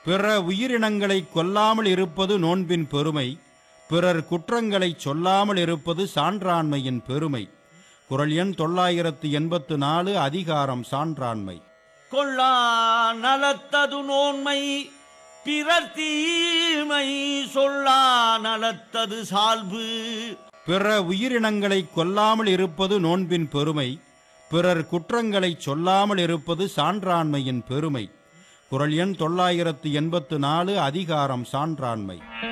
பிற உயிரினங்களைக் கொல்லாமல் இருப்பது நோன்பின் பெருமை பிறர் குற்றங்களைச் சொல்லாமல் இருப்பது சான்றாண்மையின் பெருமை குரல் எண் தொள்ளாயிரத்து எண்பத்து நாலு அதிகாரம் சான்றாண்மை கொள்ளா நலத்தது நோன்மை பிறர் தீமை சொல்லா நலத்தது சால்பு பிற உயிரினங்களைக் கொல்லாமல் இருப்பது நோன்பின் பெருமை பிறர் குற்றங்களைச் சொல்லாமல் இருப்பது சான்றாண்மையின் பெருமை குரல் எண் தொள்ளாயிரத்து எண்பத்து நாலு அதிகாரம் சான்றாண்மை